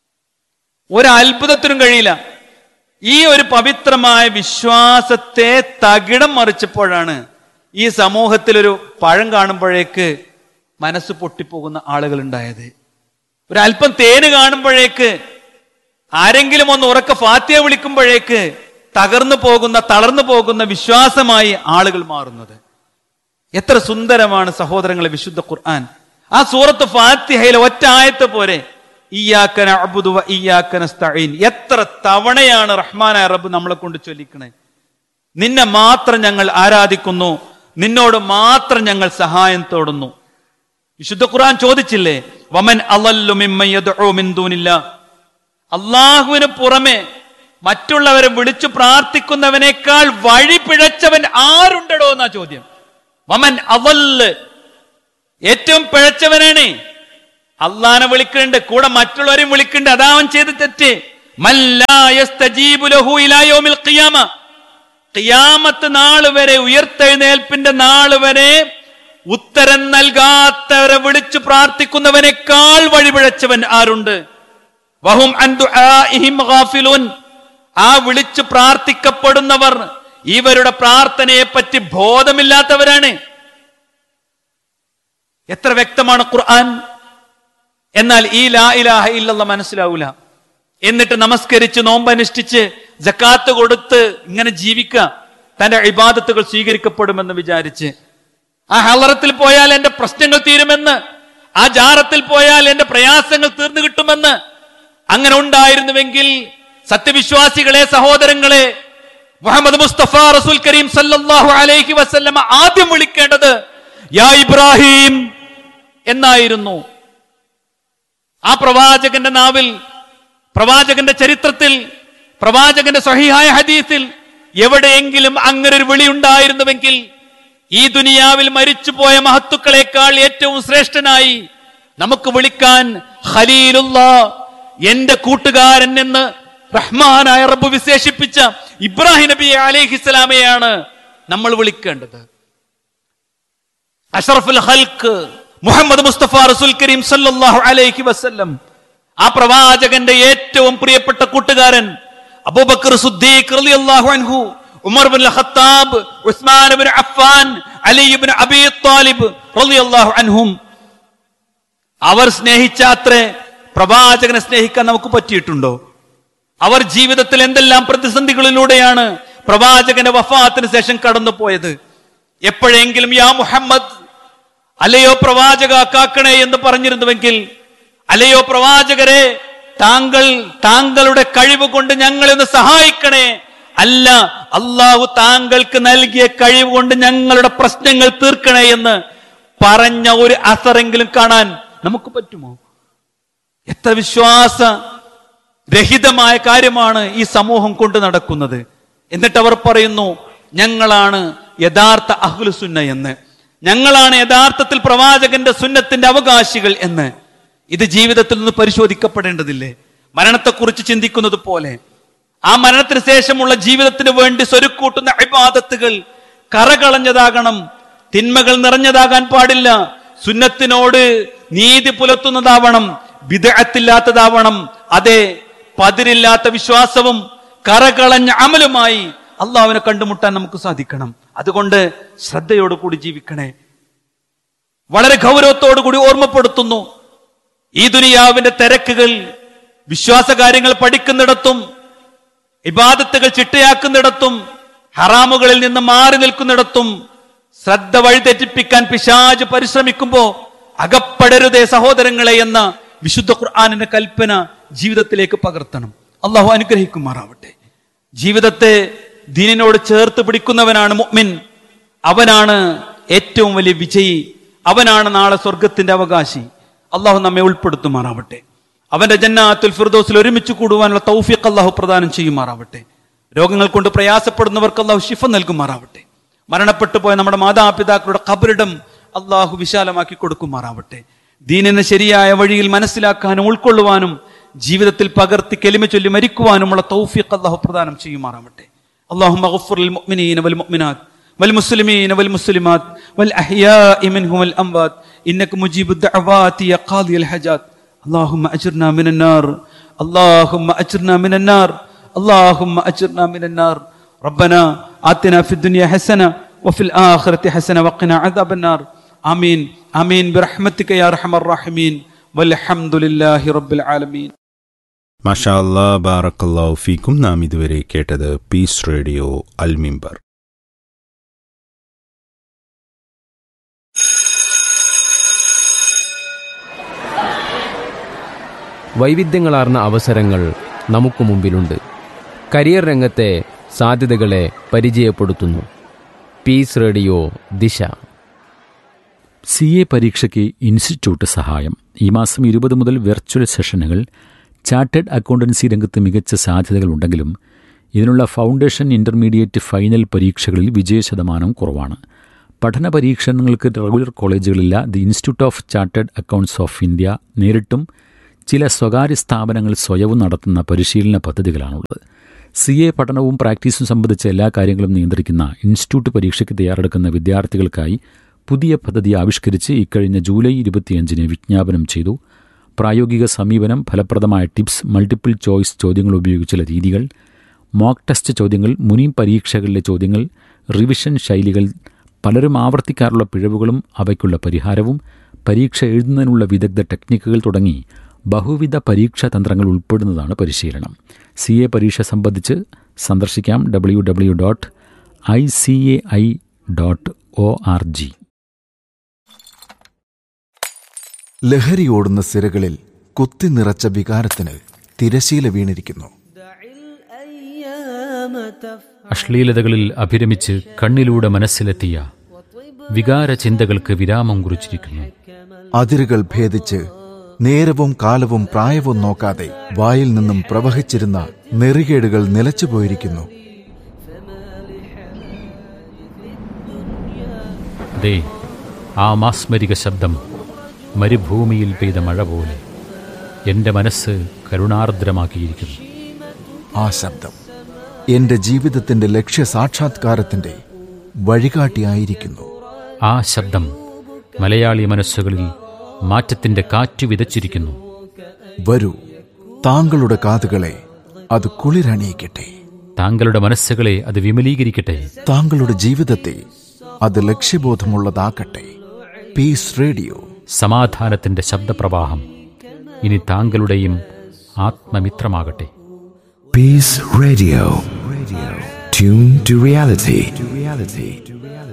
ഒരു അത്ഭുതത്തിനും കഴിയില്ല ഈ ഒരു പവിത്രമായ വിശ്വാസത്തെ തകിടം മറിച്ചപ്പോഴാണ് ഈ സമൂഹത്തിൽ ഒരു പഴം കാണുമ്പോഴേക്ക് മനസ്സ് പൊട്ടിപ്പോകുന്ന ആളുകൾ ഉണ്ടായത് ഒരു അല്പം തേന് കാണുമ്പോഴേക്ക് ആരെങ്കിലും ഒന്ന് ഉറക്ക ഫാത്തിയ വിളിക്കുമ്പോഴേക്ക് തകർന്നു പോകുന്ന തളർന്നു പോകുന്ന വിശ്വാസമായി ആളുകൾ മാറുന്നത് എത്ര സുന്ദരമാണ് സഹോദരങ്ങളെ വിശുദ്ധ ഖുർആൻ ആ സൂറത്ത് ഫാത്തിഹയിലെ ഒറ്റ ആയത്ത് പോരെ ഇയ്യാക്കന അബുദുവ ഇയ്യാക്കന സ്തഈൻ എത്ര തവണയാണ് റഹ്മാനായ റബ്ബ് നമ്മളെ കൊണ്ട് ചൊല്ലിക്കണേ നിന്നെ മാത്രം ഞങ്ങൾ ആരാധിക്കുന്നു നിന്നോട് മാത്രം ഞങ്ങൾ സഹായം തേടുന്നു വിശുദ്ധ ഖുർആൻ ചോദിച്ചില്ലേ വമൻ അളല്ലു മിമ്മൻ യദ്ഉ മിൻ ദൂനില്ല അള്ളാഹുവിന് പുറമെ മറ്റുള്ളവരെ വിളിച്ചു പ്രാർത്ഥിക്കുന്നവനേക്കാൾ വഴി പിഴച്ചവൻ ആരുണ്ടടോ എന്നാ ചോദ്യം വമൻ അവല് ഏറ്റവും പിഴച്ചവനാണ് അള്ളാനെ വിളിക്കുന്നുണ്ട് കൂടെ മറ്റുള്ളവരെയും വിളിക്കുന്നുണ്ട് അതാ അവൻ ചെയ്ത് തെറ്റ് മല്ലാ യസ്തജീബു ലഹു ഇലാ യൗമിൽ ഖിയാമ ഖിയാമത്ത് നാള് വരെ ഉയർത്തെഴുന്നേൽപ്പിന്റെ നാള് വരെ ഉത്തരം നൽകാത്തവരെ വിളിച്ചു പ്രാർത്ഥിക്കുന്നവനേക്കാൾ വഴിപിഴച്ചവൻ ആരുണ്ട് വഹും അൻ ദുആഇഹിം ഗാഫിലൂൻ ആ വിളിച്ചു പ്രാർത്ഥിക്കപ്പെടുന്നവർ ഇവരുടെ പ്രാർത്ഥനയെ പറ്റി ബോധമില്ലാത്തവരാണ് എത്ര വ്യക്തമാണ് ഖുർആൻ എന്നാൽ ഈ ലാ ഇലാഹ ഇല്ലല്ല മനസ്സിലാവൂല എന്നിട്ട് നമസ്കരിച്ച് നോമ്പനുഷ്ഠിച്ച് ജക്കാത്ത് കൊടുത്ത് ഇങ്ങനെ ജീവിക്കുക തന്റെ ഇബാദത്തുകൾ സ്വീകരിക്കപ്പെടുമെന്ന് വിചാരിച്ച് ആ ഹലറത്തിൽ പോയാൽ എന്റെ പ്രശ്നങ്ങൾ തീരുമെന്ന് ആ ജാറത്തിൽ പോയാൽ എന്റെ പ്രയാസങ്ങൾ തീർന്നു കിട്ടുമെന്ന് അങ്ങനെ ഉണ്ടായിരുന്നുവെങ്കിൽ സത്യവിശ്വാസികളെ സഹോദരങ്ങളെ മുഹമ്മദ് മുസ്തഫ റസൂൽ കരീം സല്ലല്ലാഹു അലൈഹി വസല്ലമ ആദ്യം വിളിക്കേണ്ടത് യാ ഇബ്രാഹിം എന്നായിരുന്നു ആ പ്രവാചകന്റെ നാവിൽ പ്രവാചകന്റെ ചരിത്രത്തിൽ പ്രവാചകന്റെ സഹിഹായ ഹദീസിൽ എവിടെയെങ്കിലും അങ്ങനെ ഒരു വിളി ഉണ്ടായിരുന്നുവെങ്കിൽ ഈ ദുനിയാവിൽ മരിച്ചുപോയ മഹത്തുക്കളെക്കാൾ ഏറ്റവും ശ്രേഷ്ഠനായി നമുക്ക് വിളിക്കാൻ ഖലീലുള്ള എന്റെ കൂട്ടുകാരൻ എന്ന് റഹ്മാനായ റബ്ബ് വിശേഷിപ്പിച്ച ഇബ്രാഹിം നബി അലൈഹിസ്സലാമയാണ് നമ്മൾ വിളിക്കേണ്ടത് അഷറഫുൽ ഹൽക്ക് മുഹമ്മദ് മുസ്തഫ റസൂൽ കരീം സല്ലല്ലാഹു അലൈഹി വസല്ലം ആ പ്രവാചകന്റെ ഏറ്റവും പ്രിയപ്പെട്ട കൂട്ടുകാരൻ അബൂബക്കർ സുദ്ദീഖ് റളിയല്ലാഹു അൻഹു Umar bin Khattab Uthman bin Affan Ali bin Abi Talib റളിയല്ലാഹു അൻഹും അവർ സ്നേഹിച്ച അത്രേ പ്രവാചകനെ സ്നേഹിക്കാൻ നമുക്ക് പറ്റിയിട്ടുണ്ടോ അവർ ജീവിതത്തിൽ എന്തെല്ലാം പ്രതിസന്ധികളിലൂടെയാണ് പ്രവാചകന്റെ വഫാത്തിന് ശേഷം കടന്നുപോയത് എപ്പോഴെങ്കിലും യാ മുഹമ്മദ് അല്ലയോ പ്രവാചക കാക്കണേ എന്ന് പറഞ്ഞിരുന്നുവെങ്കിൽ അല്ലയോ പ്രവാചകരെ താങ്കൾ താങ്കളുടെ കഴിവ് കൊണ്ട് ഞങ്ങളെ ഒന്ന് സഹായിക്കണേ അല്ല അള്ളാഹു താങ്കൾക്ക് നൽകിയ കഴിവ് കൊണ്ട് ഞങ്ങളുടെ പ്രശ്നങ്ങൾ തീർക്കണേ എന്ന് പറഞ്ഞ ഒരു അസറെങ്കിലും കാണാൻ നമുക്ക് പറ്റുമോ എത്ര വിശ്വാസ രഹിതമായ കാര്യമാണ് ഈ സമൂഹം കൊണ്ട് നടക്കുന്നത് എന്നിട്ട് അവർ പറയുന്നു ഞങ്ങളാണ് യഥാർത്ഥ അഹ്ലുസുന്ന എന്ന് ഞങ്ങളാണ് യഥാർത്ഥത്തിൽ പ്രവാചകന്റെ സുന്നത്തിന്റെ അവകാശികൾ എന്ന് ഇത് ജീവിതത്തിൽ നിന്ന് പരിശോധിക്കപ്പെടേണ്ടതില്ലേ മരണത്തെക്കുറിച്ച് ചിന്തിക്കുന്നത് പോലെ ആ മരണത്തിന് ശേഷമുള്ള ജീവിതത്തിന് വേണ്ടി സ്വരുക്കൂട്ടുന്ന ഇബാദത്തുകൾ കറകളഞ്ഞതാകണം തിന്മകൾ നിറഞ്ഞതാകാൻ പാടില്ല സുന്നത്തിനോട് നീതി പുലർത്തുന്നതാവണം വിദഗ്ധത്തില്ലാത്തതാവണം അതെ പതിരില്ലാത്ത വിശ്വാസവും കറകളഞ്ഞ അമലുമായി അള്ളാഹുവിനെ കണ്ടുമുട്ടാൻ നമുക്ക് സാധിക്കണം അതുകൊണ്ട് ശ്രദ്ധയോടുകൂടി ജീവിക്കണേ വളരെ ഗൗരവത്തോടു കൂടി ഓർമ്മപ്പെടുത്തുന്നു ഈ ദുനിയാവിന്റെ തിരക്കുകൾ വിശ്വാസകാര്യങ്ങൾ പഠിക്കുന്നിടത്തും ഇബാദത്തുകൾ ചിട്ടയാക്കുന്നിടത്തും ഹറാമുകളിൽ നിന്ന് മാറി നിൽക്കുന്നിടത്തും ശ്രദ്ധ വഴിതെറ്റിപ്പിക്കാൻ പിശാജ് പരിശ്രമിക്കുമ്പോ അകപ്പെടരുതേ സഹോദരങ്ങളെ എന്ന വിശുദ്ധ ഖുർആാനിന്റെ കൽപ്പന ജീവിതത്തിലേക്ക് പകർത്തണം അള്ളാഹു അനുഗ്രഹിക്കുമാറാവട്ടെ ജീവിതത്തെ ദീനിനോട് ചേർത്ത് പിടിക്കുന്നവനാണ് മുഅ്മിൻ അവനാണ് ഏറ്റവും വലിയ വിജയി അവനാണ് നാളെ സ്വർഗത്തിന്റെ അവകാശി അള്ളാഹു നമ്മെ ഉൾപ്പെടുത്തുമാറാവട്ടെ അവന്റെ ജന്നാത്തുൽ ഫിർദോസിൽ ഒരുമിച്ച് കൂടുവാനുള്ള തൗഫീഖ് അള്ളാഹു പ്രദാനം ചെയ്യുമാറാവട്ടെ രോഗങ്ങൾ കൊണ്ട് പ്രയാസപ്പെടുന്നവർക്ക് അള്ളാഹു ശിഫ നൽകുമാറാവട്ടെ മരണപ്പെട്ടു പോയ നമ്മുടെ മാതാപിതാക്കളുടെ കബറിടം അള്ളാഹു വിശാലമാക്കി കൊടുക്കുമാറാവട്ടെ ദീനിനെ ശരിയായ വഴിയിൽ മനസ്സിലാക്കാനും ഉൾക്കൊള്ളുവാനും ജീവിതത്തിൽ പകർത്തി കെലിമ ചൊല്ലി മരിക്കുവാനുമുള്ള തൗഫീഖ് അള്ളാഹു പ്രദാനം ചെയ്യുമാറാവട്ടെ اللهم اغفر للمؤمنين والمؤمنات والمسلمين والمسلمات والأحياء منهم والأموات إنك مجيب الدعوات يا قاضي الحاجات اللهم أجرنا من النار اللهم أجرنا من النار اللهم أجرنا من النار ربنا آتنا في الدنيا حسنة وفي الآخرة حسنة وقنا عذاب النار آمين آمين برحمتك يا أرحم الراحمين والحمد لله رب العالمين മാഷാ അല്ലാ ബാറക്കല്ലാഹു ഫീക്കും നാം ഇതുവരെ കേട്ടത് പീസ് റേഡിയോ അൽമിമ്പർ വൈവിധ്യങ്ങളാർന്ന അവസരങ്ങൾ നമുക്ക് മുമ്പിലുണ്ട് കരിയർ രംഗത്തെ സാധ്യതകളെ പരിചയപ്പെടുത്തുന്നു Peace Radio Disha C A പരീക്ഷയ്ക്ക് ഇൻസ്റ്റിറ്റ്യൂട്ട് സഹായം ഈ മാസം ഇരുപത് മുതൽ വെർച്വൽ സെഷനുകൾ ചാർട്ടേഡ് അക്കൗണ്ടൻസി രംഗത്ത് മികച്ച സാധ്യതകളുണ്ടെങ്കിലും ഇതിനുള്ള ഫൗണ്ടേഷൻ ഇൻ്റർമീഡിയറ്റ് ഫൈനൽ പരീക്ഷകളിൽ വിജയശതമാനം കുറവാണ് പഠന പരീക്ഷണങ്ങൾക്ക് റെഗുലർ കോളേജുകളില്ല the institute of chartered accounts of India നേരിട്ടും ചില സ്വകാര്യ സ്ഥാപനങ്ങൾ സ്വയവും നടത്തുന്ന പരിശീലന പദ്ധതികളാണുള്ളത് സി എ പഠനവും പ്രാക്ടീസും സംബന്ധിച്ച എല്ലാ കാര്യങ്ങളും നിയന്ത്രിക്കുന്ന ഇൻസ്റ്റിറ്റ്യൂട്ട് പരീക്ഷയ്ക്ക് തയ്യാറെടുക്കുന്ന വിദ്യാർത്ഥികൾക്കായി പുതിയ പദ്ധതി ആവിഷ്കരിച്ച് ഇക്കഴിഞ്ഞ ജൂലൈ ഇരുപത്തിയഞ്ചിന് വിജ്ഞാപനം ചെയ്തു പ്രായോഗിക സമീപനം ഫലപ്രദമായ ടിപ്സ് മൾട്ടിപ്പിൾ ചോയ്സ് ചോദ്യങ്ങൾ ഉപയോഗിച്ചുള്ള രീതികൾ മോക്ക് ടെസ്റ്റ് ചോദ്യങ്ങൾ മുനി പരീക്ഷകളിലെ ചോദ്യങ്ങൾ റിവിഷൻ ശൈലികൾ പലരും ആവർത്തിക്കാറുള്ള പിഴവുകളും അവയ്ക്കുള്ള പരിഹാരവും പരീക്ഷ എഴുതുന്നതിനുള്ള വിദഗ്ധ ടെക്നിക്കുകൾ തുടങ്ങി ബഹുവിധ പരീക്ഷാ തന്ത്രങ്ങൾ ഉൾപ്പെടുന്നതാണ് പരിശീലനം സി എ പരീക്ഷ സംബന്ധിച്ച് സന്ദർശിക്കാം W W dot I C A I dot O R G ലഹരിയോടുന്ന സിരകളിൽ കുത്തി നിറച്ച വികാരത്തിന് തിരശീല വീണിരിക്കുന്നു അശ്ലീലതകളിൽ അഭിരമിച്ച് കണ്ണിലൂടെ മനസ്സിലെത്തിയ വികാര ചിന്തകൾക്ക് വിരാമം കുറിച്ചിരിക്കുന്നു അതിരുകൾ ഭേദിച്ച് നേരവും കാലവും പ്രായവും നോക്കാതെ വായിൽ നിന്നും പ്രവഹിച്ചിരുന്ന നെറികേടുകൾ നിലച്ചുപോയിരിക്കുന്നു ദേ ആ മാസ്മരിക ശബ്ദം മരുഭൂമിയിൽ പെയ്ത മഴ പോലെ എൻ്റെ മനസ്സ് കരുണാർദ്രമാക്കിയിരിക്കുന്നു ആ ശബ്ദം എന്റെ ജീവിതത്തിന്റെ ലക്ഷ്യ സാക്ഷാത്കാരത്തിന്റെ വഴികാട്ടിയായിരിക്കുന്നു ആ ശബ്ദം മലയാളി മനസ്സുകളിൽ മാറ്റത്തിൻ്റെ കാറ്റ് വിതച്ചിരിക്കുന്നു വരൂ താങ്കളുടെ കാതുകളെ അത് കുളിരണിയിക്കട്ടെ താങ്കളുടെ മനസ്സുകളെ അത് വിമലീകരിക്കട്ടെ താങ്കളുടെ ജീവിതത്തെ അത് ലക്ഷ്യബോധമുള്ളതാക്കട്ടെ പീസ് റേഡിയോ സമാധാനത്തിൻ്റെ ശബ്ദപ്രവാഹം ഇനി താങ്കളുടെയും ആത്മമിത്രമാകട്ടെ Peace Radio. Radio. Tune to reality. To reality.